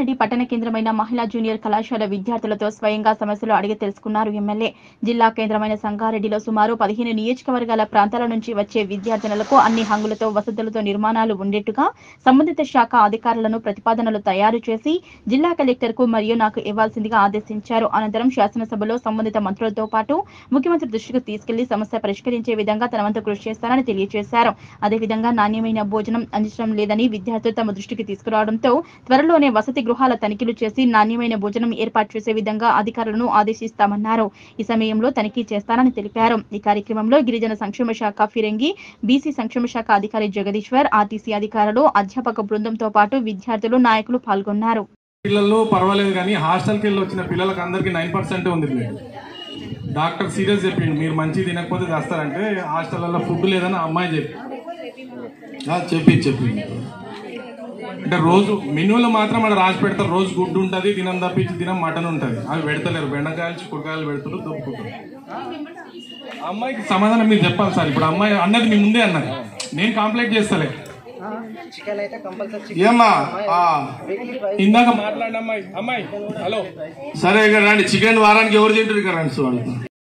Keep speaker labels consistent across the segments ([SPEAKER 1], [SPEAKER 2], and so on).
[SPEAKER 1] సంగారెడ్డి పట్టణ కేంద్రమైన మహిళా జూనియర్ కళాశాల విద్యార్థులతో స్వయంగా సమస్యలు అడిగి తెలుసుకున్నారు ఎమ్మెల్యే జిల్లా కేంద్రమైన సంగారెడ్డిలో సుమారు పదిహేను నియోజకవర్గాల ప్రాంతాల నుంచి వచ్చే విద్యార్థినులకు అన్ని హంగులతో వసతులతో నిర్మాణాలు ఉండేట్టుగా సంబంధిత శాఖ అధికారులను ప్రతిపాదనలు తయారు చేసి జిల్లా కలెక్టర్ కు మరియు నాకు ఇవ్వాల్సిందిగా ఆదేశించారు అనంతరం శాసనసభలో సంబంధిత మంత్రులతో పాటు ముఖ్యమంత్రి దృష్టికి తీసుకెళ్లి సమస్య పరిష్కరించే విధంగా తన వంతు కృషి చేస్తానని తెలియజేశారు అదేవిధంగా నాణ్యమైన భోజనం అందించడం లేదని విద్యార్థులు తమ దృష్టికి తీసుకురావడంతో త్వరలోనే వసతి గృహాల తనిఖీలు చేసి నాణ్యమైన భోజనం ఏర్పాటు చేసే విధంగా అధికారులను ఆదేశిస్తామన్నారు ఈ సమయంలో తనిఖీ చేస్తానని తెలిపారు ఈ కార్యక్రమంలో గిరిజన సంక్షేమ శాఖ ఫిరంగి బీసీ సంక్షేమ శాఖ అధికారి జగదీశ్వర్ ఆర్టీసీ అధికారులు అధ్యాపక బృందంతో పాటు విద్యార్థులు నాయకులు పాల్గొన్నారు
[SPEAKER 2] పిల్లలు పర్వాలేదు కానీ హాస్టల్కి వెళ్ళి వచ్చిన పిల్లలకి అందరికి నైన్ పర్సెంట్ ఉంది లేదు డాక్టర్ సీరియస్ చెప్పిండు మీరు మంచి తినకపోతే చేస్తారంటే హాస్టల్లో ఫుడ్ లేదని ఆ అమ్మాయి చెప్పి
[SPEAKER 3] ఆ, చెప్పి చెప్పి
[SPEAKER 2] అంటే రోజు మెనూలో మాత్రం అక్కడ రాసి పెడతారు రోజు గుడ్డు ఉంటుంది దినం తప్పించి దినం మటన్ ఉంటుంది అవి పెడతలేరు బెండకాయలు చిక్కుడుకాయలు పెడుతున్నారు దొరుకుతుంటారు అమ్మాయికి సమాధానం మీరు చెప్పాలి సార్ ఇప్పుడు అమ్మాయి అన్నది మీ ముందే అన్నది నేను కంప్లైంట్ చేస్తలే
[SPEAKER 4] చికెన్ అయితే కంపల్సరీ
[SPEAKER 3] ఏమ్మా ఆ,
[SPEAKER 2] ఇందాక మాట్లాడిన అమ్మాయి అమ్మాయి హలో
[SPEAKER 3] సరే ఇక్కడ రండి చికెన్ వారానికి ఎవరు తింటారు ఇక్కడ రండి వాళ్ళు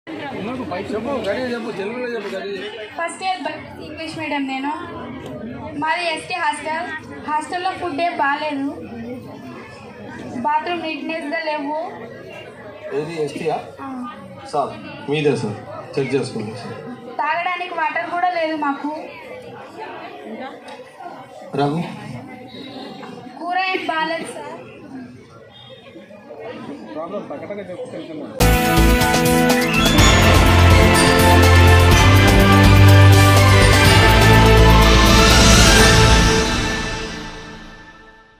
[SPEAKER 5] ఫస్ట్ ఇయర్ బ- ఇంగ్లీష్ మీడియం నేను మాది ఎస్టీ హాస్టల్ హాస్టల్లో ఫుడ్ ఏ బాగాలేదు బాత్రూమ్ నీట్నెస్గా లేవు
[SPEAKER 3] ఏది ఎస్టీయా సార్ మీదే సార్ చెక్ చేసుకోండి సార్
[SPEAKER 5] తాగడానికి వాటర్ కూడా లేదు మాకు
[SPEAKER 3] రఘు
[SPEAKER 5] కూర ఏం బాగాలేదు సార్